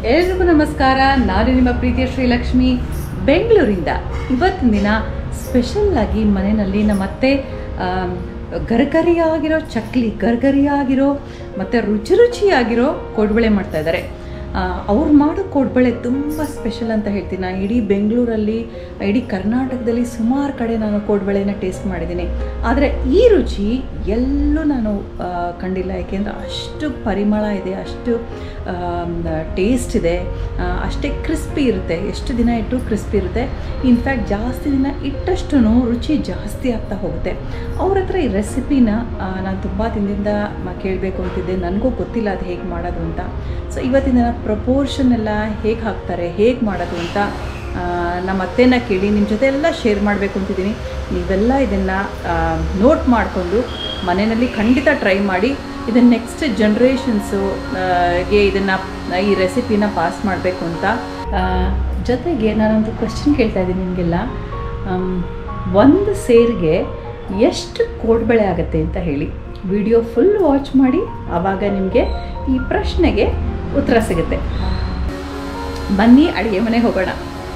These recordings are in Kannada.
ಎಲ್ರಿಗೂ ನಮಸ್ಕಾರ ನಾನು ನಿಮ್ಮ ಪ್ರೀತಿಯ ಶ್ರೀಲಕ್ಷ್ಮಿ ಬೆಂಗಳೂರಿಂದ ಇವತ್ತಿನ ದಿನ ಸ್ಪೆಷಲ್ ಆಗಿ ಮನೆಯಲ್ಲಿ ನಮ್ಮ ಅತ್ತೆ ಆಮ್, ಗರ್ಗರಿಯಾಗಿರೋ ಚಕ್ಲಿ ಗರ್ಗರಿಯಾಗಿರೋ ಮತ್ತು ರುಚಿ ರುಚಿಯಾಗಿರೋ ಕೋಡ್ಬಳೆ ಮಾಡ್ತಾ ಇದ್ದಾರೆ ಅವ್ರು ಮಾಡೋ ಕೋಡ್ಬಳೆ ತುಂಬ ಸ್ಪೆಷಲ್ ಅಂತ ಹೇಳ್ತೀನಿ ನಾನು ಇಡೀ ಬೆಂಗಳೂರಲ್ಲಿ ಇಡೀ ಕರ್ನಾಟಕದಲ್ಲಿ ಸುಮಾರು ಕಡೆ ನಾನು ಕೋಡ್ಬಳೆನ ಟೇಸ್ಟ್ ಮಾಡಿದ್ದೀನಿ ಆದರೆ ಈ ರುಚಿ ಎಲ್ಲೂ ನಾನು ಆ, ಕಂಡಿಲ್ಲ ಯಾಕೆಂದರೆ ಅಷ್ಟು ಪರಿಮಳ ಇದೆ ಅಷ್ಟು ಟೇಸ್ಟ್ ಇದೆ ಆ, ಅಷ್ಟೇ ಕ್ರಿಸ್ಪಿ ಇರುತ್ತೆ ಎಷ್ಟು ದಿನ ಇಟ್ಟು ಕ್ರಿಸ್ಪಿ ಇರುತ್ತೆ ಇನ್ಫ್ಯಾಕ್ಟ್ ಜಾಸ್ತಿ ದಿನ ಇಟ್ಟಷ್ಟು ರುಚಿ ಜಾಸ್ತಿ ಆಗ್ತಾ ಹೋಗುತ್ತೆ ಅವ್ರ ಹತ್ರ ಈ ರೆಸಿಪಿನ ನಾನು ತುಂಬ ದಿನದಿಂದ ಕೇಳಬೇಕು ಅಂತಿದ್ದೆ ನನಗೂ ಗೊತ್ತಿಲ್ಲ ಅದು ಹೇಗೆ ಮಾಡೋದು ಅಂತ ಸೊ ಇವತ್ತಿನ ಪ್ರಪೋರ್ಷನ್ ಎಲ್ಲ ಹೇಗೆ ಹಾಕ್ತಾರೆ ಹೇಗೆ ಮಾಡೋದು ಅಂತ ಆ, ನಮ್ಮ ಅತ್ತೆನ ಕೇಳಿ ನಿಮ್ಮ ಜೊತೆ ಎಲ್ಲ ಶೇರ್ ಮಾಡಬೇಕು ಅಂತಿದ್ದೀನಿ ನೀವೆಲ್ಲ ಇದನ್ನು ನೋಟ್ ಮಾಡಿಕೊಂಡು ಮನೆಯಲ್ಲಿ ಖಂಡಿತ ಟ್ರೈ ಮಾಡಿ ಇದನ್ನು ನೆಕ್ಸ್ಟ್ ಜನ್ರೇಷನ್ಸು ಗೆ ಇದನ್ನು ಈ ರೆಸಿಪಿನ ಪಾಸ್ ಮಾಡಬೇಕು ಅಂತ ಆ, ಜೊತೆಗೆ ನಾನೊಂದು ಕ್ವಶನ್ ಕೇಳ್ತಾ ಇದ್ದೀನಿ ನಿಮಗೆಲ್ಲ ಒಂದು ಸೇರಿಗೆ ಎಷ್ಟು ಕೋಡ್ಬಳೆ ಆಗುತ್ತೆ ಅಂತ ಹೇಳಿ ವಿಡಿಯೋ ಫುಲ್ ವಾಚ್ ಮಾಡಿ ಆವಾಗ ನಿಮಗೆ ಈ ಪ್ರಶ್ನೆಗೆ ಉತ್ತರ ಸಿಗುತ್ತೆ ಬನ್ನಿ ಅಡುಗೆ ಮನೆಗೆ ಹೋಗೋಣ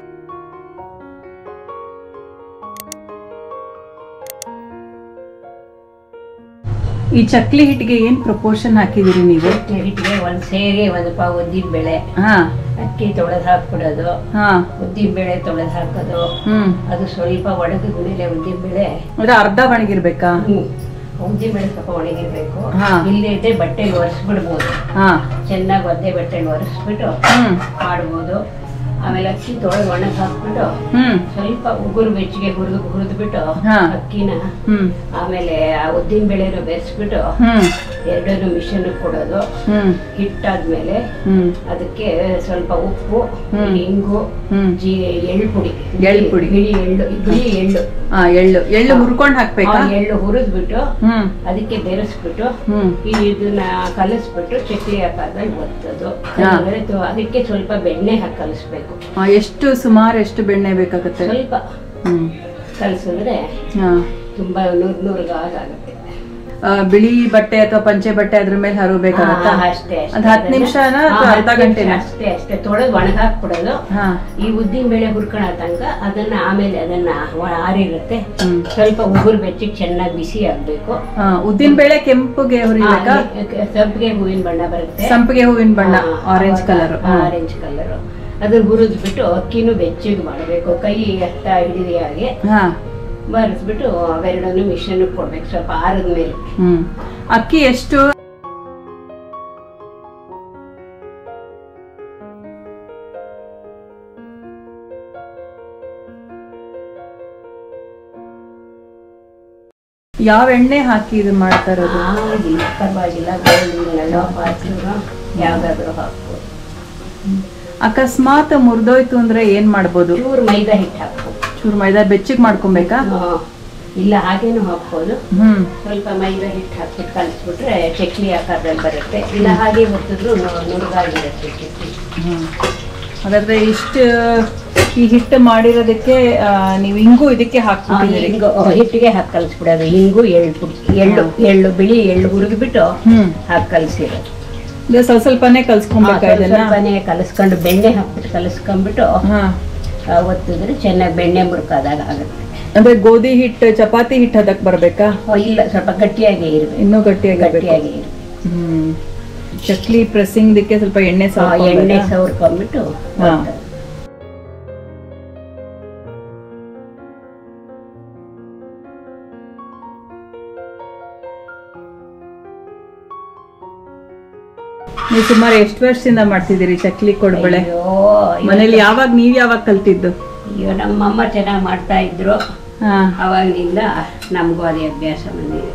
ಈ ಚಕ್ಲಿ ಹಿಟ್ಟಿಗೆ ಏನು ಪ್ರಪೋರ್ಷನ್ ಹಾಕಿದ್ದೀರಿ ನೀವು ಹಿಟ್ಟಿಗೆ ಒಂದ್ ಸೇರಿಗೆ ಒಂದು ಪಾವು ಉದ್ದಿನ ಬೇಳೆ ಹಾಂ ಅಕ್ಕಿ ತೊಳೆದು ಹಾಕ್ಬಿಡೋದು ಹಾಂ ಉದ್ದಿನ ಬೇಳೆ ತೊಳೆದು ಹಾಕೋದು ಹ್ಞೂ ಅದು ಸ್ವಲ್ಪ ಒಣಗಿದ ಮೇಲೆ ಉದ್ದಿನ ಬೇಳೆ ಅದು ಅರ್ಧ ಒಣಗಿರ್ಬೇಕಾ ಉದ್ದಿನ ಬೇಳೆ ಸ್ವಲ್ಪ ಒಣಗಿರ್ಬೇಕು ಹಾ. ಇಲ್ಲದೆ ಇದ್ರೆ ಬಟ್ಟೆಗೆ ಒರೆಸ್ಬಿಡ್ಬೋದು ಹಾಂ ಚೆನ್ನಾಗಿ ಒದ್ದೆ ಬಟ್ಟೆಗೆ ಒರೆಸ್ಬಿಟ್ಟು ಹ್ಞೂ ಮಾಡ್ಬೋದು ಆಮೇಲೆ ಅಕ್ಕಿ ತೊಳೆದು ಒಣಗಿ ಹಾಕ್ಬಿಟ್ಟು ಹ್ಞೂ ಸ್ವಲ್ಪ ಉಗುರು ಬೆಚ್ಚಗೆ ಹುರಿದು ಹುರಿದ್ಬಿಟ್ಟು ಹಾ. ಅಕ್ಕಿನ ಹ್ಞೂ ಆಮೇಲೆ ಆ ಉದ್ದಿನ ಬೇಳೆನ ಬೆರೆಸ್ಬಿಟ್ಟು ಹ್ಞೂ ಎರಡನ್ನು ಮಿಷನ್ ಕೊಡೋದು ಹ್ಞೂ ಹಿಟ್ಟಾದ್ಮೇಲೆ ಹ್ಞೂ ಅದಕ್ಕೆ ಸ್ವಲ್ಪ ಉಪ್ಪು ಹ್ಮ್. ಹಿಂಗು ಹ್ಞೂ ಜೀ ಎಳ್ಳು ಪುಡಿ ಎಳ್ಳು ಪುಡಿ. ಬಿಳಿ ಎಳ್ಳು ಬಿಳಿ ಎಳ್ಳು ಹಾಂ ಎಳ್ಳು ಎಳ್ಳು ಹುರ್ಕೊಂಡು ಆ ಹಾಕ್ಬೇಕಾ ಎಳ್ಳು ಹುರಿದ್ಬಿಟ್ಟು ಹ್ಞೂ ಅದಕ್ಕೆ ಬೆರೆಸ್ಬಿಟ್ಟು ಹ್ಞೂ ಈ ಇದನ್ನ ಕಲಿಸ್ಬಿಟ್ಟು ಚಕ್ಲಿ ಆಕಾರದಲ್ಲಿ ಒತ್ತೋದು ಹಾ. ಆಮೇಲೆ ತು- ಅದಕ್ಕೆ ಸ್ವಲ್ಪ ಬೆಣ್ಣೆ ಹಾಕಿ ಕಲಿಸ್ಬೇಕು ಆ, ಎಷ್ಟು ಸುಮಾರು ಎಷ್ಟು ಬೆಣ್ಣೆ ಬೇಕಾಗುತ್ತೆ ಸ್ವಲ್ಪ ಹ್ಮ್ ಕಲಿಸಿದ್ರೆ ಹಾ. ತುಂಬಾ ನೂರ್ ನೂರ್ಗ ಆಗುತ್ತೆ ಆ, ಬಿಳಿ ಬಟ್ಟೆ ಅಥವಾ ಪಂಚೆ ಬಟ್ಟೆ ಅದ್ರ ಮೇಲೆ ಹರಬೇಕಾಗತ್ತಾ ಹಾ, ಅಷ್ಟೇ ಅಷ್ಟೇ. ಅದ್ ಹತ್ತು ನಿಮಿಷನ ಹಾ, ಅಥವಾ ಅರ್ಧ ಹತ್ತು ಗಂಟೆನ ನಿಮಿಷ ಅಷ್ಟೇ ಅಷ್ಟೇ ತೊಳೆದು ಒಣಗಾಕ್ಬಿಡೋದು ಹಾ ಈ ಉದ್ದಿನ ಬೇಳೆ ಹುರ್ಕೊಳ ತನಕ ಅದನ್ನ ಆಮೇಲೆ ಅದನ್ನ ಒ- ಆರಿರುತ್ತೆ ಹ್ಮ್ ಸ್ವಲ್ಪ ಉಗುರು ಬೆಚ್ಚಿಗೆ ಚೆನ್ನಾಗಿ ಬಿಸಿ ಆಗ್ಬೇಕು ಹಾ ಉದ್ದಿನ ಬೇಳೆ ಕೆಂಪುಗೆ ಹುರಿಬೇಕಾ ಸಂಪಿಗೆ ಹೂವಿನ ಬಣ್ಣ ಬರುತ್ತೆ ಸಂಪಿಗೆ ಹೂವಿನ ಬಣ್ಣ ಆರೆಂಜ್ ಕಲರ್ ಆರೆಂಜ್ ಕಲರ್ ಅದನ್ನ ಹುರಿದ್ಬಿಟ್ಟು ಅಕ್ಕಿನೂ ಬೆಚ್ಚಗೆ ಮಾಡಬೇಕು ಕೈ ಎತ್ತ ಹಿಡಿದ ಹಾಗೆ ಹಾ ಬರೆಸ್ಬಿಟ್ಟು ಅವೆರಡನ್ನು ಮಿಷನ್ ಕೊಡ್ಬೇಕು ಸ್ವಲ್ಪ ಆರದ ಮೇಲೆ ಹ್ಮ್ ಅಕ್ಕಿ ಎಷ್ಟು ಯಾವ ಎಣ್ಣೆ ಹಾಕಿ ಇದು ಮಾಡ್ತಾ ಇರೋದು ಆಗಿಲ್ಲ ಪರವಾಗಿಲ್ಲ ಗೋಲ್ಡ್ ಪಾತ್ರೆ ಯಾವ್ದಾದ್ರು ಹಾಕ್ಬೋದು ಅಕಸ್ಮಾತ್ ಮುರಿದೋಯ್ತು ಅಂದ್ರೆ ಏನ್ ಮಾಡ್ಬೋದು ಚೂರು ಮೈದಾ ಹಿಟ್ಟು ಹಾಕ್ಬೋದು ಚೂರು ಮೈದಾ ಬೆಚ್ಚಗ್ ಮಾಡ್ಕೊಬೇಕಾ ಹಾ. ಇಲ್ಲ ಹಾಗೇನು ಹಾಕ್ಬೋದು ಹ್ಮ್ ಸ್ವಲ್ಪ ಮೈದಾ ಹಿಟ್ಟು ಹಾಕ್ಬಿಟ್ಟು ಕಲಿಸ್ಬಿಟ್ರೆ ಚಕ್ಲಿ ಆಕಾರದಲ್ಲಿ ಬರುತ್ತೆ ಇಲ್ಲ ಹಾಗೆ ಹೊತ್ತಿದ್ರು ನುಡುಗಾಗಿರುತ್ತೆ ಚಕ್ಲಿ ಹ್ಮ್. ಹಾಗಾದ್ರೆ ಇಷ್ಟು ಈ ಹಿಟ್ಟು ಮಾಡಿರೋದಕ್ಕೆ ಆ, ನೀವು ಹಿಂಗು ಇದಕ್ಕೆ ಆ, ಹಾಕ್ಬಿಟ್ಟಿದ್ದೀರಿ ಹಿಂಗು ಹಿಟ್ಟಿಗೆ ಹಾಕಿ ಕಲಿಸ್ಬಿಡೋದು ಹಿಂಗು ಎಳ್ಳು ಪುಡಿ ಎಳ್ಳು ಎಳ್ಳು ಬಿಳಿ ಎಳ್ಳು ಹುರಿದ್ಬಿಟ್ಟು ಹ್ಮ್ ಹಾಕಿ ಕಲಿಸಿರೋದು ಇದು ಸ್ವಲ್ಪ ಸ್ವಲ್ಪನೇ ಕಲ್ಸ್ಕೊಬೇಕಾ ಇದನ್ನ ಸ್ವಲ್ಪನೇ ಕಲಿಸ್ಕೊಂಡು ಬೆಣ್ಣೆ ಹಾಕ್ಬಿಟ್ಟು ಕಲಿಸ್ಕೊಂಡ್ಬಿಟ್ಟು ಹಾ ಆ, ಒತ್ತಿದ್ರೆ ಚೆನ್ನಾಗಿ ಬೆಣ್ಣೆ ಮುರುಕಾದಾಗ ಆಗುತ್ತೆ ಅಂದ್ರೆ ಗೋಧಿ ಹಿಟ್ಟು ಚಪಾತಿ ಹಿಟ್ಟು ಅದಕ್ಕೆ ಬರ್ಬೇಕಾ ಓ, ಇಲ್ಲ ಸ್ವಲ್ಪ ಗಟ್ಟಿಯಾಗಿ ಇರಬೇಕು ಇನ್ನೂ ಗಟ್ಟಿಯಾಗಿರ್ಬೇಕು ಗಟ್ಟಿಯಾಗಿ ಇರ್ಬೇಕು. ಹ್ಮ್ ಚಕ್ಲಿ ಪ್ರೆಸ್ಸಿಂಗ್ ದಕ್ಕೆ ಸ್ವಲ್ಪ ಎಣ್ಣೆ ಆ, ಎಣ್ಣೆ ಸಾಕು ಸವರ್ಕೊಂಡ್ಬಿಟ್ಟು ಹಾ. ಒತ್ತೋದು. ನೀವು ಸುಮಾರು ಎಷ್ಟು ವರ್ಷದಿಂದ ಮಾಡ್ತಿದ್ದೀರಿ ಚಕ್ಲಿ ಕೊಡ್ಬಳೆ ಅಯ್ಯೋ ಮನೇಲಿ ಯಾವಾಗ ನೀವ್ ಯಾವಾಗ ಕಲ್ತಿದ್ದು ಅಯ್ಯೋ ನಮ್ಮಮ್ಮ ಚೆನ್ನಾಗಿ ಮಾಡ್ತಾ ಇದ್ರು ಹಾ ಅವಾಗಿನಿಂದ ನಮಗೂ ಅದೇ ಅಭ್ಯಾಸ ಬಂದಿದೆ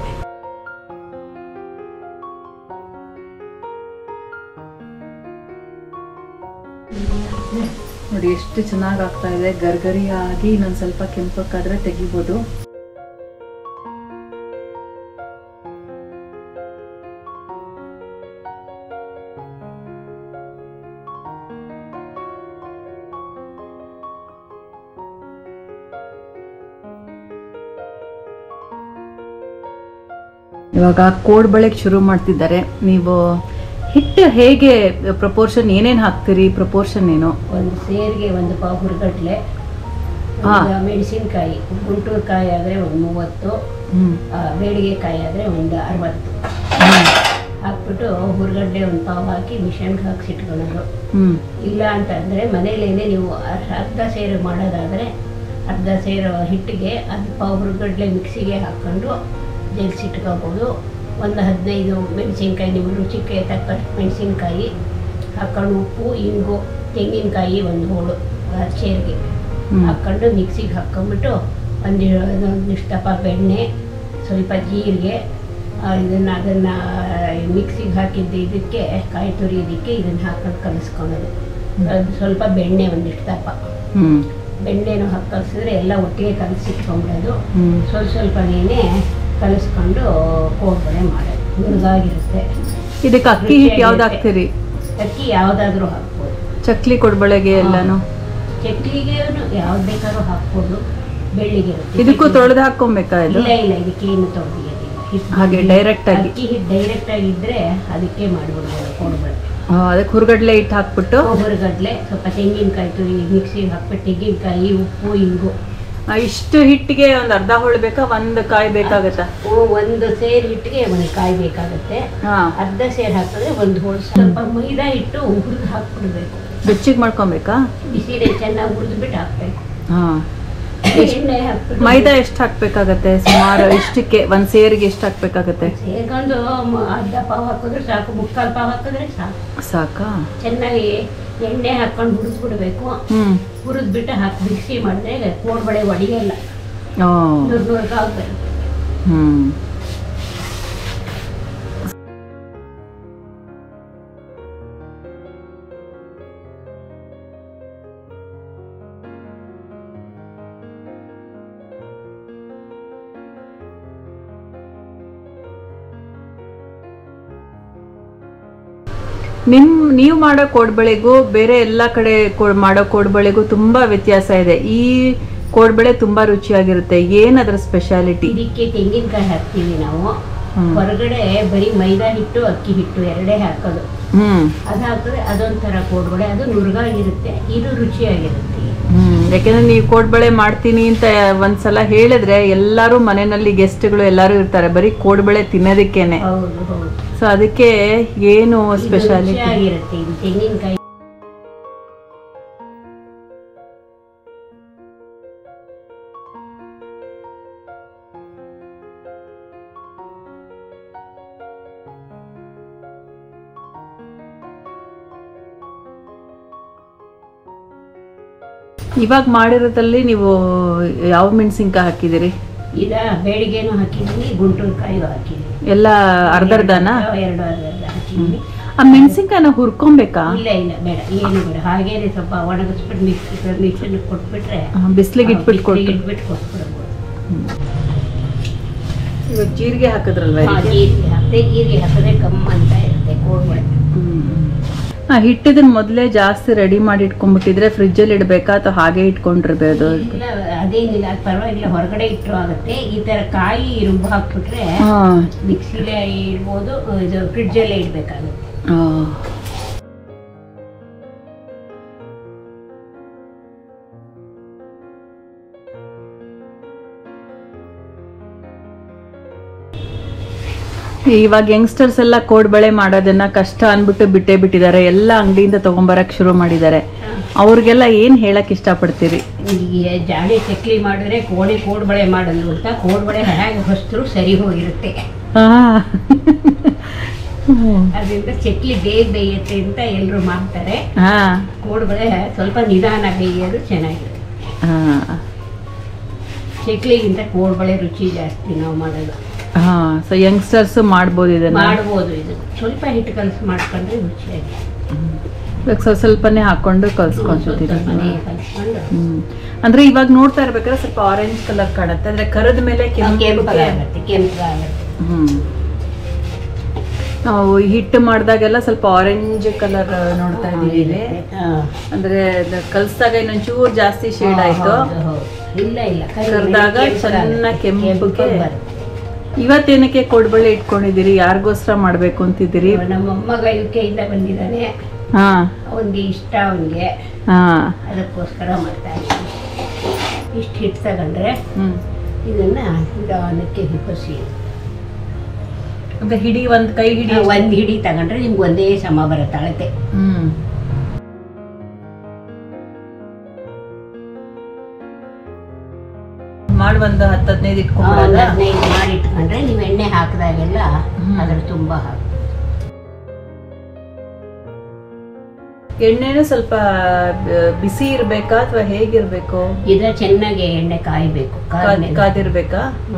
ನೋಡಿ ಎಷ್ಟು ಚೆನ್ನಾಗಿ ಆಗ್ತಾ ಇದೆ ಗರ್ಗರಿಯಾಗಿ ಇನ್ನೊಂದ್ ಸ್ವಲ್ಪ ಕೆಂಪಕ್ಕಾದ್ರೆ ತೆಗಿಬೋದು ಇವಾಗ ಕೋಡ್ ಬಳೆಗೆ ಶುರು ಮಾಡ್ತಿದ್ದಾರೆ ನೀವು ಹಿಟ್ಟು ಹೇಗೆ ಪ್ರಪೋರ್ಷನ್ ಏನೇನ್ ಹಾಕ್ತೀರಿ ಪ್ರಪೋರ್ಷನ್ ಏನು ಒಂದು ಸೇರಿಗೆ ಒಂದು ಪಾವು ಹುರ್ಗಡ್ಲೆ ಹಾ. ಒಂದು ಮೆಣಸಿನ್ಕಾಯಿ ಗುಂಟೂರು ಕಾಯಿ ಆದರೆ ಒಂದು ಮೂವತ್ತು ಹ್ಮ್ ಆ, ಬೇಡಿಗೆ ಕಾಯಿ ಆದರೆ ಒಂದು ಅರವತ್ತು ಹಾಕ್ಬಿಟ್ಟು ಹುರ್ಗಡ್ಲೆ ಒಂದು ಪಾವು ಹಾಕಿ ಮಿಷನ್ಗೆ ಹಾಕಿ ಇಟ್ಕೊಳ್ಳೋದು ಹ್ಮ್ ಇಲ್ಲ ಅಂತಂದರೆ ಮನೇಲೇನೆ ನೀವು ಅರ್- ಅರ್ಧ ಸೇರು ಮಾಡೋದಾದರೆ ಅರ್ಧ ಸೇರು ಹಿಟ್ಟಿಗೆ ಅದು ಪಾವು ಹುರ್ಗಡ್ಲೆ ಮಿಕ್ಸಿಗೆ ಹಾಕ್ಕೊಂಡು ಜಲ್ಸಿಟ್ಕೋಬೋದು ಒಂದು ಹದಿನೈದು ಮೆಣಸಿನ್ಕಾಯಿ ನಿಮ್ಮ ರುಚಿಗೆ ತಕ್ಕಷ್ಟು ಮೆಣಸಿನ್ಕಾಯಿ ಹಾಕ್ಕೊಂಡು ಉಪ್ಪು ಇಂಗು ತೆಂಗಿನಕಾಯಿ ಒಂದು ಹೋಳು ಅರ್ಧ ಸೇರಿಗೆ ಹ್ಮ್. ಹಾಕ್ಕೊಂಡು ಮಿಕ್ಸಿಗೆ ಹಾಕ್ಕೊಂಬಿಟ್ಟು ಒಂದು ಒಂದಿಷ್ಟು ದಪ್ಪ ಬೆಣ್ಣೆ ಸ್ವಲ್ಪ ಜೀರಿಗೆ ಇದನ್ನು ಅದನ್ನು ಮಿಕ್ಸಿಗೆ ಹಾಕಿದ್ದು ಇದಕ್ಕೆ ಕಾಯಿ ತುರಿಯೋದಕ್ಕೆ ಇದನ್ನು ಹಾಕೊಂಡು ಕಲಿಸ್ಕೊಳ್ಳೋದು ಅದು ಸ್ವಲ್ಪ ಬೆಣ್ಣೆ ಒಂದಿಷ್ಟು ದಪ್ಪ ಹ್ಮ್ ಬೆಣ್ಣೆನೂ ಹಾಕಿ ಕಲಿಸಿದ್ರೆ ಎಲ್ಲ ಒಟ್ಟಿಗೆ ಕಲಸಿಟ್ಕೊಂಬಿಡೋದು ಹ್ಮ್ ಸ್ವಲ್ಪ ಸ್ವಲ್ಪನೇ ಕಲಿಸ್ಕೊಂಡು ಕೋಡ್ಬಳೆ ಮಾಡೋದು ನುಣ್ಣಗಾಗಿರುತ್ತೆ ಇದಕ್ಕೆ ಅಕ್ಕಿ ಹಿಟ್ಟು ಯಾವ್ದು ಹಾಕ್ತೀರಿ ಅಕ್ಕಿ ಯಾವುದಾದ್ರೂ ಹಾಕ್ಬೋದು ಚಕ್ಲಿ ಕೊಡ್ಬಳೆಗೆ ಎಲ್ಲಾನು ಚಕ್ಲಿಗೆ ಯಾವ್ದು ಬೇಕಾದ್ರೂ ಹಾಕ್ಬೋದು ಬೆಳ್ಳಿಗೆ ಇದಕ್ಕೂ ತೊಳೆದು ಹಾಕೊಬೇಕಾ ಇದು ಇಲ್ಲ ಇಲ್ಲ ಇದಕ್ಕೆ ಏನು ತೊಳೆದಿರೋದಿಲ್ಲ ಹಿಟ್ಟು ಹಾಗೆ direct ಆಗಿ? ಅಕ್ಕಿ ಹಿಟ್ಟು ಡೈರೆಕ್ಟ್ ಆಗಿದ್ರೆ ಅದಕ್ಕೆ ಮಾಡ್ಬಿಡ್ಬೋದು ಕೋಡ್ಬಳೆ ಆ, ಅದಕ್ಕೆ ಹುರ್ಗಡ್ಲೆ ಹಿಟ್ಟು ಹಾಕ್ಬಿಟ್ಟು ಹುರಿಗಡ್ಲೆ ಸ್ವಲ್ಪ ತೆಂಗಿನಕಾಯಿ ತುರಿ ಮಿಕ್ಸಿಗೆ ಹಾಕ್ಬಿಟ್ಟು ತೆಂಗಿನಕಾಯಿ ಉಪ್ಪು ಇಂಗು ಆ, ಇಷ್ಟು ಹಿಟ್ಟಿಗೆ ಒಂದ್ ಅರ್ಧ ಹೋಳು ಬೇಕಾ ಒಂದ್ ಕಾಯಿ ಬೇಕಾಗತ್ತಾ ಓ, ಒಂದು ಸೇರು ಹಿಟ್ಟಿಗೆ ಒಂದು ಕಾಯಿ ಬೇಕಾಗುತ್ತೆ ಹಾ ಅರ್ಧ ಸೇರು ಹಾಕಿದ್ರೆ ಒಂದು ಹೋಳು ಸ್ವಲ್ಪ ಮೈದಾ ಹಿಟ್ಟು ಹುರಿದು ಹಾಕ್ಬಿಡ್ಬೇಕು ಬೆಚ್ಚಿಗೆ ಮಾಡ್ಕೊಬೇಕಾ ಬಿಸಿಲೇ ಚೆನ್ನಾಗಿ ಹುರಿದ್ಬಿಟ್ಟು ಹಾಕ್ಬೇಕು ಹಾ ಎಣ್ಣೆ ಹಾಕ್ಬಿಟ್ಟು ಮೈದಾ ಎಷ್ಟು ಹಾಕ್ಬೇಕಾಗತ್ತೆ ಸುಮಾರು ಇಷ್ಟಕ್ಕೆ ಒಂದ್ ಸೇರಿಗೆ ಎಷ್ಟು ಹಾಕ್ಬೇಕಾಗತ್ತೆ ಸೇರ್ಕೊಂಡು ಮ- ಅರ್ಧ ಪಾವ್ ಹಾಕಿದ್ರೆ ಸಾಕು ಮುಕ್ಕಾಲು ಪಾವ್ ಹಾಕಿದ್ರೆ ಸಾಕು ಸಾಕಾ ಚೆನ್ನಾಗಿ ಎಣ್ಣೆ ಹಾಕ್ಕೊಂಡು ಹುರಿದ್ಬಿಡ್ಬೇಕು ಹ್ಮ್ ಹುರಿದ್ಬಿಟ್ಟು ಹಾಕಿ ಮಿಕ್ಸಿ ಮಾಡಿದ್ರೆ ಕೋಡ್ಬಳೆ ಒಡೆಯಲ್ಲ ಓ ನುರ್ ನುರ್ಗಾಗ್ಬೇಕು ಹ್ಮ್ ನಿಮ್ ನೀವು ಮಾಡೋ ಕೋಡ್ಬಳೆಗೂ ಬೇರೆ ಎಲ್ಲ ಕಡೆ ಕೋ- ಮಾಡೋ ಕೋಡ್ಬಳೆಗೂ ತುಂಬಾ ವ್ಯತ್ಯಾಸ ಇದೆ ಈ ಕೋಡ್ಬಳೆ ತುಂಬಾ ರುಚಿಯಾಗಿರುತ್ತೆ ಏನ್ ಅದ್ರ ಸ್ಪೆಷಾಲಿಟಿ ಇದಕ್ಕೆ ತೆಂಗಿನಕಾಯಿ ಹಾಕ್ತೀವಿ ನಾವು ಹ್ಮ್. ಹೊರಗಡೆ ಬರೀ ಮೈದಾ ಹಿಟ್ಟು ಅಕ್ಕಿ ಹಿಟ್ಟು ಎರಡೇ ಹಾಕೋದು ಹ್ಮ್ ಅದು ಹಾಕಿದ್ರೆ ಅದೊಂಥರ ಕೋಡ್ಬಳೆ ಅದು ನುರ್ಗಾಗಿರುತ್ತೆ ಇದು ರುಚಿಯಾಗಿರುತ್ತೆ ಹ್ಮ್ ಯಾಕೆಂದ್ರೆ ನೀವು ಕೋಡ್ಬಳೆ ಮಾಡ್ತೀನಿ ಅಂತ ಒಂದ್ಸಲ ಹೇಳಿದ್ರೆ ಎಲ್ಲಾರು ಮನೆಯಲ್ಲಿ ಗೆಸ್ಟ್ಗಳು ಎಲ್ಲಾರು ಇರ್ತಾರೆ ಬರೀ ಕೋಡ್ಬಳೆ ತಿನ್ನೋದಕ್ಕೇನೆ ಹೌದು ಹೌದು ಸೊ ಅದಕ್ಕೆ ಏನು ಇದು ಸ್ಪೆಷಾಲಿಟಿ ರುಚಿಯಾಗಿರುತ್ತೆ ಇದು ತೆಂಗಿನಕಾಯಿ ಇವಾಗ ಮಾಡಿರೋದ್ರಲ್ಲಿ ನೀವು ಯಾವ ಮೆಣಸಿನ್ಕಾಯಿ ಹಾಕಿದಿರಿ ಇದ ಬೇಡಿಗೆನೂ ಹಾಕಿದ್ದೀನಿ ಗುಂಟೂರು ಕಾಯಿಗೂ ಹಾಕಿದ್ದೀನಿ ಎಲ್ಲ ಅರ್ಧರ್ಧನ ಎರಡು ಅರ್ಧ ಅರ್ಧ ಹಾಕಿದ್ದೀನಿ ಆ ಮೆಣಸಿನ್ಕಾಯಿನ ಹುರ್ಕೊಬೇಕಾ ಇಲ್ಲ ಇಲ್ಲ ಬೇಡ ಏನು ಬೇಡ ಹಾಗೇನೆ ಸ್ವಲ್ಪ ಒಣಗಿಸ್ಬಿಟ್ಟು ಮಿಕ್ಸಿ ಮಿಕ್ಸಿನ ಕೊಟ್ಬಿಟ್ರೆ ಬಿಸಿಲಿಗೆ ಇಟ್ಬಿಟ್ಟು ಬಿಸ್ಲಿಗೆ ಕೊಟ್ಟು ಇಟ್ಬಿಟ್ಟು ಕೊಟ್ಬಿಡ್ಬೋದು ಇವಾಗ ಜೀರಿಗೆ ಹಾಕಿದ್ರಲ್ವಾ ಹಾ, ಇದಕ್ಕೆ? ಜೀರಿಗೆ ಹಾಕಿದ್ರೆ ಜೀರಿಗೆ ಹಾಕಿದ್ರೆ ಕಮ್ಮ ಅಂತ ಇರುತ್ತೆ ಕೋಡ್ಬಳೆ ಆ ಹಿಟ್ಟಿದನ್ ಮೊದಲೇ ಜಾಸ್ತಿ ರೆಡಿ ಮಾಡಿ ಇಟ್ಕೊಂಡ್ಬಿಟ್ಟಿದ್ರೆ ಫ್ರಿಜ್ ಅಲ್ಲಿ ಇಡ್ಬೇಕಾ ಅಥವಾ ಹಾಗೆ ಇಟ್ಕೊಂಡಿರ್ಬೋದು ಇಲ್ಲ ಅದೇನಿಲ್ಲ ಅದು ಪರವಾಗಿಲ್ಲ ಹೊರಗಡೆ ಇಟ್ಟರು ಆಗುತ್ತೆ ಈ ತರ ಕಾಯಿ ರುಬ್ಬ ಹಾಕ್ಬಿಟ್ರೆ ಹಾ ಮಿಕ್ಸಿಲೇ ಇಡ್ಬೋದು ಇದು ಫ್ರಿಡ್ಜಲ್ಲೇ ಇಡಬೇಕಾಗುತ್ತೆ ಆ. ಇವಾಗ ಯಂಗ್ಸ್ಟರ್ಸ್ ಎಲ್ಲ ಕೋಡ್ಬಳೆ ಮಾಡೋದನ್ನ ಕಷ್ಟ ಅನ್ಬಿಟ್ಟು ಬಿಟ್ಟೇ ಬಿಟ್ಟಿದ್ದಾರೆ ಎಲ್ಲ ಅಂಗಡಿಯಿಂದ ತಗೊಂಬರಕ್ ಶುರು ಮಾಡಿದ್ದಾರೆ ಅವ್ರಿಗೆಲ್ಲ ಏನ್ ಹೇಳಕ್ ಇಷ್ಟಪಡ್ತೀರಿ ಈಗ ಜಾಡಿ ಚಕ್ಲಿ ಮಾಡಿದ್ರೆ ಕೋಳಿ ಕೋಡ್ಬಳೆ ಮಾಡೋದು ಅಂತ ಕೋಡ್ಬಳೆ ಹೇಗೆ ಹೊಸ್ತರು ಸರಿ ಹೋಗಿರುತ್ತೆ ಆ. ಹ್ಮ್. ಅದರಿಂದ ಚಕ್ಲಿ ಬೇಗ ಬೇಯುತ್ತೆ ಅಂತ ಎಲ್ಲರೂ ಮಾಡ್ತಾರೆ ಹಾ ಕೋಡ್ಬಳೆ ಸ್ವಲ್ಪ ನಿಧಾನ ಬೇಯೋದು ಚೆನ್ನಾಗಿರುತ್ತೆ ಹಾ ಚಕ್ಲಿಗಿಂತ ಕೋಡ್ಬಳೆ ರುಚಿ ಜಾಸ್ತಿ ನಾವು ಮಾಡೋದು ಹಾ ಸೊ ಯಂಗ್ಸ್ಟರ್ಸ್ ಮಾಡ್ಬೋದು ಇದನ್ನ ಮಾಡ್ಬೋದು ಇದು ಸ್ವಲ್ಪ ಹಿಟ್ಟು ಕಲಸಿ ಮಾಡ್ಕೊಂಡ್ರೆ ರುಚಿಯಾಗಿ ಇವಾಗ ಸ್ವಲ್ಪ ಸ್ವಲ್ಪನೇ ಹಾಕೊಂಡು ಕಲ್ಸ್ಕೊಂತಿದ್ದೀರಿ ಸ್ವಲ್ಪನೇ ಕಲಿಸ್ಕೊಂಡು ಹ್ಮ್ ಅಂದ್ರೆ ಇವಾಗ ನೋಡ್ತಾ ಇರ್ಬೇಕಾದ್ರೆ ಸ್ವಲ್ಪ ಆರೆಂಜ್ ಕಲರ್ ಕಾಣುತ್ತೆ ಅಂದ್ರೆ ಕರದ ಮೇಲೆ ಕೆಂಪಗೆ ಕೆಂಪಾಗುತ್ತೆ ಕೆಂಪಾಗುತ್ತೆ ಹ್ಮ್ ನಾವು ಹಿಟ್ಟು ಮಾಡಿದಾಗೆಲ್ಲ ಸ್ವಲ್ಪ ಆರೆಂಜ್ ಕಲರ್ ನೋಡ್ತಾ ಇದೀವಿ ಹಾ. ಅಂದ್ರೆ ಅದು ಕಲ್ಸ್ದಾಗ ಇನ್ನೊಂಚೂರು ಜಾಸ್ತಿ ಶೇಡ್ ಆಯ್ತು ಹೌದು, ಹೌದು. ಇಲ್ಲ ಇಲ್ಲ ಕರಿ ಕರ್ದಾಗ ಕೆಂಪಾಗುತ್ತೆ. ಚೆನ್ನಾಗ್ ಕೆಂಪಗೆ- ಕೆಂಪಗೆ ಬರುತ್ತೆ. ಇವತ್ತೇನಕ್ಕೆ ಕೊಡ್ಬಳೆ ಇಟ್ಕೊಂಡಿದ್ದೀರಿ ಯಾರಿಗೋಸ್ಕರ ಮಾಡ್ಬೇಕು ಅಂತಿದ್ದೀರಿ ನಮ್ಮ ಮೊಮ್ಮಗ ಯು ಕೆಯಿಂದ ಬಂದಿದ್ದಾನೆ ಹಾ ಅವನಿಗೆ ಇಷ್ಟ ಅವನಿಗೆ ಹಾ ಅದಕ್ಕೋಸ್ಕರ ಮಾಡ್ತಾ ಇದ್ದೀನಿ ಇಷ್ಟು ಹಿಟ್ಟು ತಗೊಂಡ್ರೆ ಹ್ಮ್ ಇದನ್ನ ನಿಧಾನಕ್ಕೆ ಹಿಪ್ಪಸಿ ಅಂದ್ರೆ ಹಿಡಿ ಒಂದ್ ಕೈ ಹಿಡಿ ಒಂದು ಹಿಡಿ ತಗೊಂಡ್ರೆ ನಿಮ್ಗೆ ಒಂದೇ ಸಮ ಬರುತ್ತೆ ಅಳತೆ ಹ್ಮ್ ಮಾಡಿ ಒಂದು ಹತ್ತು ಹದಿನೈದು ಒಂದು ಇಟ್ಕೊಂಡ್ಬಿಡಲ್ಲ ಹದಿನೈದು ಮಾಡಿ ಇಟ್ಕೊಂಡ್ರೆ ನೀವು ಎಣ್ಣೆ ಹಾಕಿದಾಗೆಲ್ಲ ಹ್ಮ್. ಅದ್ರ ತುಂಬ ಹಾಕಿ ಎಣ್ಣೆನು ಸ್ವಲ್ಪ ಬ- ಬಿಸಿ ಇರ್ಬೇಕಾ ಅಥವಾ ಹೇಗಿರ್ಬೇಕು ಇದ್ರ ಚೆನ್ನಾಗಿ ಎಣ್ಣೆ ಕಾಯಬೇಕು ಕಾದ್- ಕಾದಿರ್ಬೇಕಾ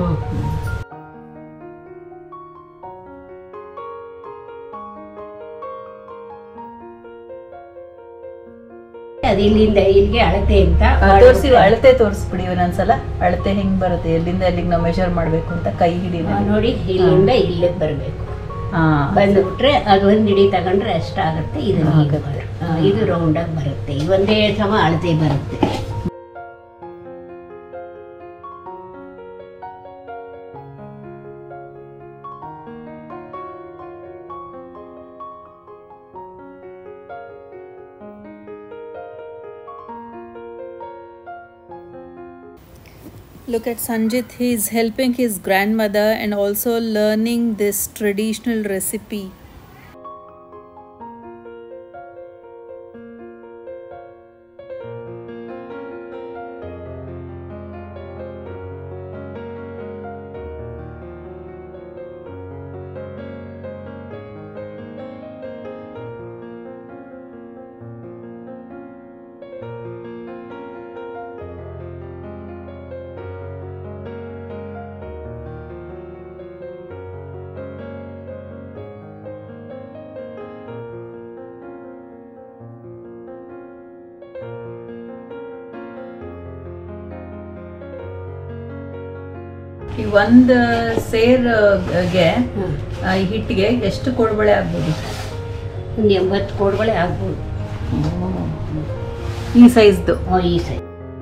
ಅದು ಇಲ್ಲಿಂದ ಇಲ್ಲಿಗೆ ಅಳತೆ ಅಂತ ತೋರಿಸಿ ಅಳತೆ ತೋರಿಸ್ಬಿಡಿ ಒಂದೊಂದ್ಸಲ ಅಳತೆ ಹೆಂಗ್ ಬರುತ್ತೆ ಎಲ್ಲಿಂದ ಎಲ್ಲಿಗೆ ನಾವು ಮೆಷರ್ ಮಾಡ್ಬೇಕು ಅಂತ ಕೈ ಹಿಡಿ ಆ, ನೋಡಿ ಇಲ್ಲಿಂದ ಇಲ್ಲಿಗೆ ಬರಬೇಕು ಹಾ ಬಂದ್ಬಿಟ್ರೆ ಅದು ಒಂದು ಹಿಡಿ ತಗೊಂಡ್ರೆ ಅಷ್ಟಾಗುತ್ತೆ ಇದು ಹೀಗೆ ಆಗುತ್ತೆ. ಬರುತ್ತೆ. ಆ, ಇದು ರೌಂಡಾಗಿ ಬರುತ್ತೆ ಈ ಒಂದೇ ಸಮ ಅಳತೆ ಬರುತ್ತೆ Look at Sanjit, he is helping his grandmother and also learning this traditional recipe. ಈ ಒಂದ್ ಸೇರ್ಗೆ ಹ್ಮ್. ಆ, ಈ ಹಿಟ್ಟಿಗೆ ಎಷ್ಟು ಕೊಡ್ಬಳೆ ಆಗ್ಬೋದು ಒಂದು ಎಂಬತ್ತು ಕೋಡ್ಗಳೇ ಆಗ್ಬೋದು ಈ ಸೈಜ್ದು ಆ, ಈ ಸೈಜ್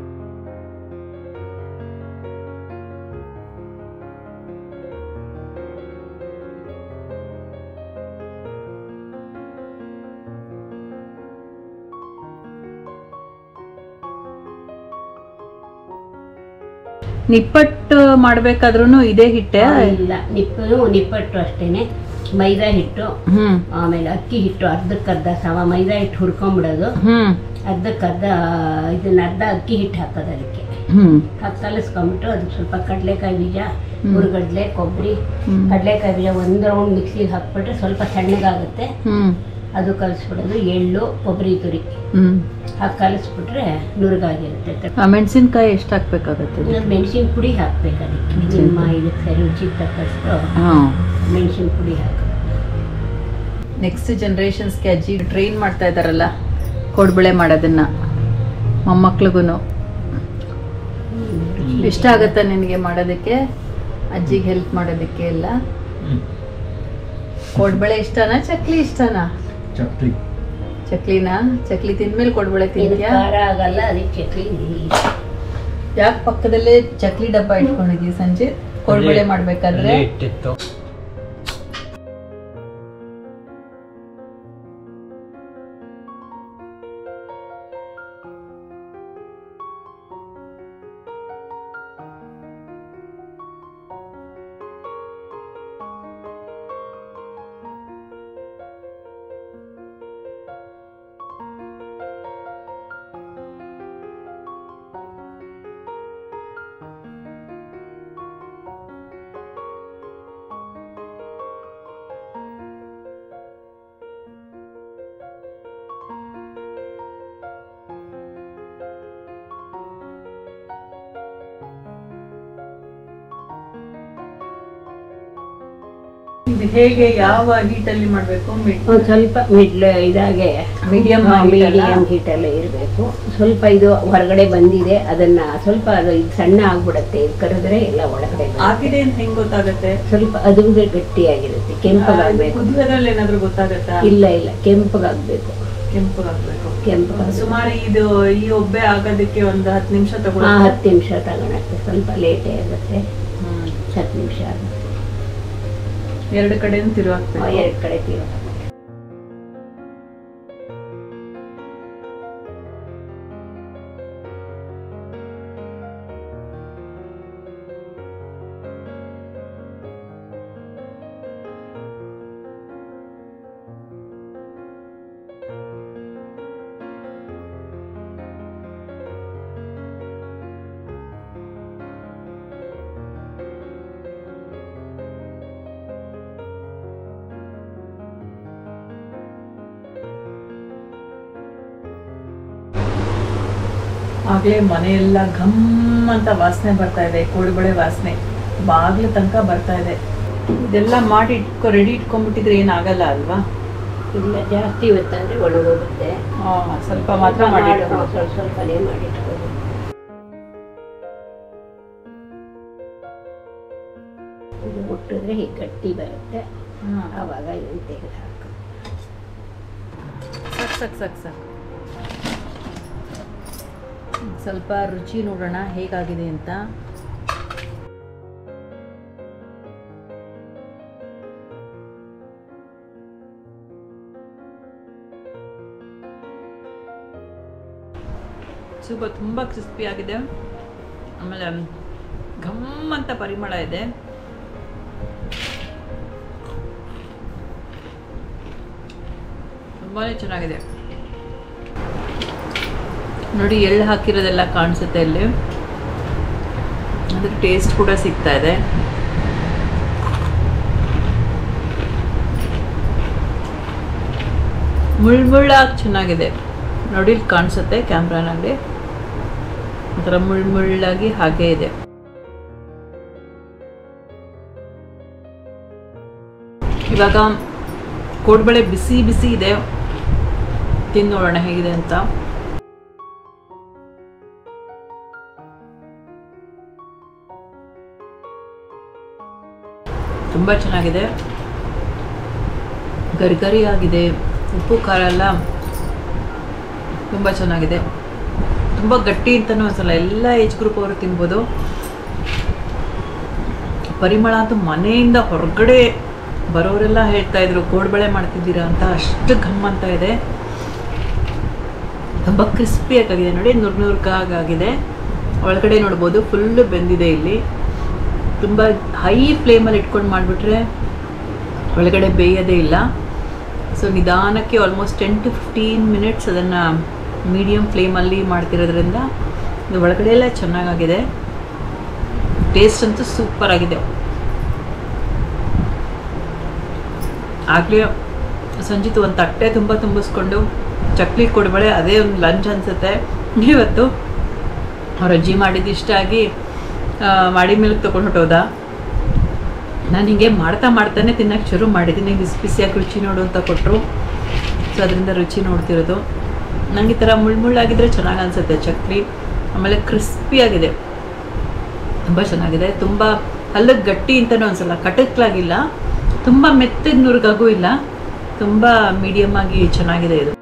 ನಿಪ್ಪಟ್ಟು ಮಾಡ್ಬೇಕಾದ್ರೂ ಇದೇ ಹಿಟ್ಟೆ ಇಲ್ಲ ನಿಪ್ಪು ನಿಪ್ಪಟ್ಟು ಅಷ್ಟೇನೆ ಮೈದಾ ಹಿಟ್ಟು ಹ್ಮ್ ಆಮೇಲೆ ಅಕ್ಕಿ ಹಿಟ್ಟು ಅರ್ಧಕ್ಕರ್ಧ ಸಮ ಮೈದಾ ಹಿಟ್ಟು ಹುರ್ಕೊಂಬಿಡೋದು ಹ್ಮ್ ಅರ್ಧಕ್ಕರ್ಧ ಇದನ್ನ ಅರ್ಧ ಅಕ್ಕಿ ಹಿಟ್ಟು ಹಾಕೋದು ಅದಕ್ಕೆ ಹ್ಮ್ ಹಾಕಿ ಕಲಿಸ್ಕೊಂಬಿಟ್ಟು ಅದಕ್ಕೆ ಸ್ವಲ್ಪ ಕಡಲೆಕಾಯಿ ಬೀಜ ಹ್ಮ್. ಹುರ್ಗಡ್ಲೆ ಕೊಬ್ಬರಿ ಹ್ಮ್. ಕಡಲೆಕಾಯಿ ಬೀಜ ಒಂದು ರೌಂಡ್ ಮಿಕ್ಸಿಗೆ ಹಾಕ್ಬಿಟ್ರೆ ಸ್ವಲ್ಪ ತಣ್ಣಗಾಗುತ್ತೆ ಹ್ಮ್ ಅದು ಕಲಿಸ್ಬಿಡೋದು ಎಳ್ಳು ಕೊಬ್ಬರಿ ತುರಿ ಹ್ಮ್ ಹಾಕಿ ಕಲಿಸ್ಬಿಟ್ರೆ ನುರುಗಾಗಿರುತ್ತೆ ಆ ಮೆಣಸಿನ್ಕಾಯಿ ಎಷ್ಟು ಹಾಕ್ಬೇಕಾಗತ್ತೆ ಇದು? ಮೆಣಸಿನ ಪುಡಿ ಹಾಕ್ಬೇಕು ಅದಕ್ಕೆ ನಿಮ್ಮ ಇದಕ್ಕೆ ಸರಿ ರುಚಿಗೆ ತಕ್ಕಷ್ಟು ಹಾ ಮೆಣಸಿನ ಪುಡಿ ಹಾಕಿ ನೆಕ್ಸ್ಟ್ ಜನ್ರೇಷನ್ಸ್ಗೆ ಅಜ್ಜಿ ಟ್ರೈನ್ ಮಾಡ್ತಾ ಇದ್ದಾರಲ್ಲ ಕೊಡ್ಬಳೆ ಮಾಡೋದನ್ನ ಮೊಮ್ಮಕ್ಳಿಗೂ ಇಷ್ಟ ಆಗುತ್ತಾ ನಿನಗೆ ಮಾಡೋದಕ್ಕೆ ಅಜ್ಜಿಗೆ ಹೆಲ್ಪ್ ಮಾಡೋದಕ್ಕೆ ಎಲ್ಲ ಕೊಡ್ಬಳೆ ಇಷ್ಟನಾ ಚಕ್ಲಿ ಇಷ್ಟನಾ ಚಕ್ಲಿ ಚಕ್ಲಿನಾ ಚಕ್ಲಿ ತಿಂದ್ಮೇಲೆ ಕೊಡ್ಬಳೆ ಇದು ತಿಂತ್ಯಾ ಖಾರ ಆಗಲ್ಲ ಅದಕ್ಕೆ ಚಕ್ಲಿ ಯಾಕೆ ಪಕ್ಕದಲ್ಲೇ ಚಕ್ಲಿ ಡಬ್ಬ ಇಟ್ಕೊಂಡಿದ್ವಿ ಸಂಜಿತ್ ಕೊಡ್ಬಳೆ ಮಾಡ್ಬೇಕಾದ್ರೆ ಅಲ್ಲೇ ಇಟ್ಟಿತ್ತು ಇದು ಹೇಗೆ ಯಾವ ಹೀಟಲ್ಲಿ ಮಾಡಬೇಕು ಒಂದು ಸ್ವಲ್ಪ ಮಿಡ್ಲ್ ಇದಾಗೆ Medium heat ಅಲ್ಲ? ಮೀಡಿಯಂ ಹೀಟಲ್ಲೇ ಇರಬೇಕು ಸ್ವಲ್ಪ ಇದು ಹೊರಗಡೆ ಬಂದಿದೆ ಅದನ್ನ ಸ್ವಲ್ಪ ಅದು ಇದು ಸಣ್ಣ ಆಗ್ಬಿಡತ್ತೆ ಇದು ಕರೆದ್ರೆ ಎಲ್ಲ ಒಳಗಡೆ ಬರುತ್ತೆ. ಆಗಿದೆ ಅಂತ ಹೆಂಗ್ ಗೊತ್ತಾಗತ್ತೆ ಸ್ವಲ್ಪ ಅದು ಗಟ್ಟಿಯಾಗಿರುತ್ತೆ ಕೆಂಪಗಾಗ್ಬೇಕು ಕುದಿಯೋದ್ರಲ್ಲಿ ಏನಾದ್ರೂ ಗೊತ್ತಾಗತ್ತಾ ಇಲ್ಲ ಇಲ್ಲ ಕೆಂಪಗಾಗ್ಬೇಕು ಕೆಂಪಗಾಗ್ಬೇಕು ಕೆಂಪಗಾಗ್ಬೇಕು ಸುಮಾರು ಇದು ಈ ಒಬ್ಬೆ ಆಗೋದಕ್ಕೆ ಒಂದು ಹತ್ತು ನಿಮಿಷ ಹಾ ತಗೊಳುತ್ತೆ ಹತ್ತು ನಿಮಿಷ ತಗೊಳಕ್ಕೆ ಸ್ವಲ್ಪ ಲೇಟೇ ಆಗುತ್ತೆ ಹ್ಮ್. ಹತ್ತು ನಿಮಿಷ ಆಗುತ್ತೆ ಎರಡು ಕಡೆನೂ ತಿರುವಾಕ್ಬೇಕು ಎರಡು ಕಡೆ ತಿರುಗ ಆಗ್ಲೇ ಮನೆಯೆಲ್ಲ ಘಮ್ ಅಂತ ವಾಸನೆ ಬರ್ತಾ ಇದೆ ಕೋಡುಬಳೆ ವಾಸನೆ ಬಾಗ್ಲ ತನಕ ಬರ್ತಾ ಇದೆ ಇದೆಲ್ಲ ಮಾಡಿ ಇಟ್ಕೊ ರೆಡಿ ಇಟ್ಕೊಂಡ್ಬಿಟ್ಟಿದ್ರೆ ಏನಾಗಲ್ಲ ಅಲ್ವಾ ಇಲ್ಲ ಜಾಸ್ತಿ ಇವತ್ತಂದ್ರೆ ಒಣಗೋಗುತ್ತೆ ಆ, ಸ್ವಲ್ಪ ಮಾತ್ರ ಮಾಡಿ ಮಾಡಿ ಇಟ್ಕೊಳ್ಳಿ. ಸ್ವಲ್ಪ ಸ್ವಲ್ಪನೇ ಮಾಡಿ ಇಟ್ಕೊಳ್ಳಿ ಇದು ಮುಟ್ಟಿದ್ರೆ ಹೀಗೆ ಗಟ್ಟಿ ಬರುತ್ತೆ ಹಾ. ಆವಾಗ ಇದನ್ನು ತೆಗೆದು ಹಾಕು ಸಾಕ್ ಸಾಕ್ ಸಾಕ್ ಸಾಕ್ ಸ್ವಲ್ಪ ರುಚಿ ನೋಡೋಣ ಹೇಗಾಗಿದೆ ಅಂತ ಸ್ವಲ್ಪ ತುಂಬ ಕ್ರಿಸ್ಪಿ ಆಗಿದೆ ಆಮೇಲೆ ಘಮ್ ಅಂತ ಪರಿಮಳ ಇದೆ ತುಂಬಾ ಚೆನ್ನಾಗಿದೆ ನೋಡಿ ಎಳ್ಳು ಹಾಕಿರೋದೆಲ್ಲ ಕಾಣಿಸುತ್ತೆ ಇಲ್ಲಿ ಅದ್ರ ಟೇಸ್ಟ್ ಕೂಡ ಸಿಗ್ತಾ ಇದೆ ಮುಳ್ ಮುಳ್ಳಾಗಿ ಚೆನ್ನಾಗಿದೆ ನೋಡಿ ಇಲ್ಲಿ ಕಾಣಿಸುತ್ತೆ ಕ್ಯಾಮ್ರಾನಲ್ಲಿ ಒಂಥರ ಮುಳ್ ಮುಳ್ಳಾಗಿ ಹಾಗೆ ಇದೆ ಇವಾಗ ಕೋಡ್ಬಳೆ ಬಿಸಿ ಬಿಸಿ ಇದೆ ತಿಂದು ನೋಡೋಣ ಹೇಗಿದೆ ಅಂತ ತುಂಬ ಚೆನ್ನಾಗಿದೆ ಗರಿಗರಿ ಆಗಿದೆ ಉಪ್ಪು ಖಾರ ಎಲ್ಲ ತುಂಬ ಚೆನ್ನಾಗಿದೆ ತುಂಬ ಗಟ್ಟಿ ಅಂತಲೂ ಅನ್ಸಲ್ಲ ಎಲ್ಲ ಏಜ್ ಗ್ರೂಪ್ ಅವರು ತಿನ್ಬೋದು ಪರಿಮಳ ಅಂತೂ ಮನೆಯಿಂದ ಹೊರಗಡೆ ಬರೋರೆಲ್ಲ ಹೇಳ್ತಾ ಇದ್ರು ಕೋಡ್ಬಳೆ ಮಾಡ್ತಿದ್ದೀರಾ ಅಂತ ಅಷ್ಟು ಘಮ್ ಅಂತ ಇದೆ ತುಂಬ ಕ್ರಿಸ್ಪಿಯಾಗಿದೆ ನೋಡಿ ನುರ್ ನುರ್ಗಾಗಿದೆ ಒಳಗಡೆ ನೋಡ್ಬೋದು ಫುಲ್ಲು ಬೆಂದಿದೆ ಇಲ್ಲಿ ತುಂಬ ಹೈ ಫ್ಲೇಮಲ್ಲಿ ಇಟ್ಕೊಂಡು ಮಾಡಿಬಿಟ್ರೆ ಒಳಗಡೆ ಬೇಯೋದೇ ಇಲ್ಲ ಸೊ ನಿಧಾನಕ್ಕೆ almost ten to fifteen minutes ಅದನ್ನು ಮೀಡಿಯಮ್ ಫ್ಲೇಮಲ್ಲಿ ಮಾಡ್ತಿರೋದ್ರಿಂದ ಇದು ಒಳಗಡೆ ಎಲ್ಲ ಚೆನ್ನಾಗಾಗಿದೆ ಟೇಸ್ಟ್ ಅಂತೂ ಸೂಪರ್ ಆಗಿದೆ ಆಗಲೇ ಸಂಜಿತ್ ಒಂದು ತಟ್ಟೆ ತುಂಬ ತುಂಬಿಸ್ಕೊಂಡು ಚಕ್ಲಿ ಕೊಡ್ಬಳೆ ಅದೇ ಒಂದು ಲಂಚ್ ಅನಿಸುತ್ತೆ ಇವತ್ತು ಅವ್ರ ಅಜ್ಜಿ ಮಾಡಿದ್ದು ಇಷ್ಟ ಆಗಿ ಆ, ಮಾಡಿ ಮಿಲ್ಕ್ ತೊಗೊಂಡು ಹೊಟ್ಟೋದ ನಾನು ಹಿಂಗೆ ಮಾಡ್ತಾ ಮಾಡ್ತಾನೆ ತಿನ್ನಕ್ಕೆ ಶುರು ಮಾಡಿದ್ದೀನಿ ಬಿಸಿ ಬಿಸಿಯಾಗಿ ರುಚಿ ನೋಡು ಅಂತ ಕೊಟ್ಟರು ಸೊ ಅದರಿಂದ ರುಚಿ ನೋಡ್ತಿರೋದು ನಂಗೆ ಈ ಥರ ಮುಳ್ಳುಮುಳ್ಳಾಗಿದ್ದರೆ ಚೆನ್ನಾಗಿ ಅನಿಸುತ್ತೆ ಚಕ್ಲಿ ಆಮೇಲೆ ಕ್ರಿಸ್ಪಿಯಾಗಿದೆ ತುಂಬ ಚೆನ್ನಾಗಿದೆ ತುಂಬ ಹಲ್ಲಕ್ಕೆ ಗಟ್ಟಿ ಅಂತಲೂ ಅನಿಸಲ್ಲ ಕಟಕ್ಲಾಗಿಲ್ಲ ತುಂಬ ಮೆತ್ತಗೆ ನುರ್ಗಾಗೂ ಇಲ್ಲ ತುಂಬ ಮೀಡಿಯಮ್ ಆಗಿ ಚೆನ್ನಾಗಿದೆ ಇದು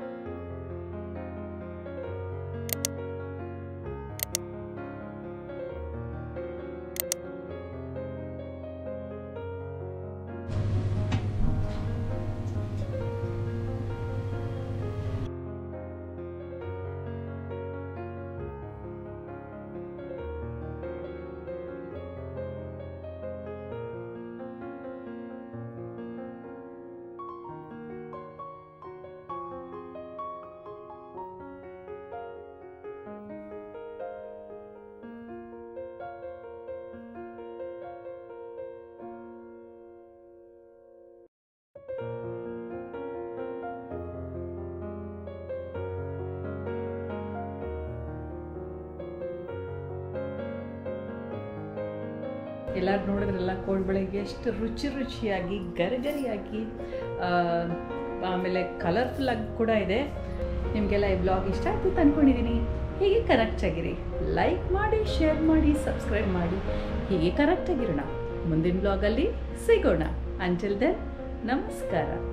ಎಲ್ಲರೂ ನೋಡಿದ್ರಲ್ಲ ಕೋಡ್ಬಳೆಗೆ ಎಷ್ಟು ರುಚಿ ರುಚಿಯಾಗಿ ಗರಿಗರಿಯಾಗಿ ಆ, ಆಮೇಲೆ ಕಲರ್ಫುಲ್ ಆಗಿ ಕೂಡ ಇದೆ ನಿಮಗೆಲ್ಲ ಈ ಬ್ಲಾಗ್ ಇಷ್ಟ ಆಯ್ತು ಅಂತ ಅಂದ್ಕೊಂಡಿದ್ದೀನಿ ಹೀಗೆ ಕರೆಕ್ಟ್ ಆಗಿರಿ ಲೈಕ್ ಮಾಡಿ ಶೇರ್ ಮಾಡಿ ಸಬ್ಸ್ಕ್ರೈಬ್ ಮಾಡಿ ಹೀಗೆ ಕರೆಕ್ಟ್ ಆಗಿರೋಣ ಮುಂದಿನ ಬ್ಲಾಗಲ್ಲಿ ಸಿಗೋಣ ಅಂಟಿಲ್ ದೆನ್ ನಮಸ್ಕಾರ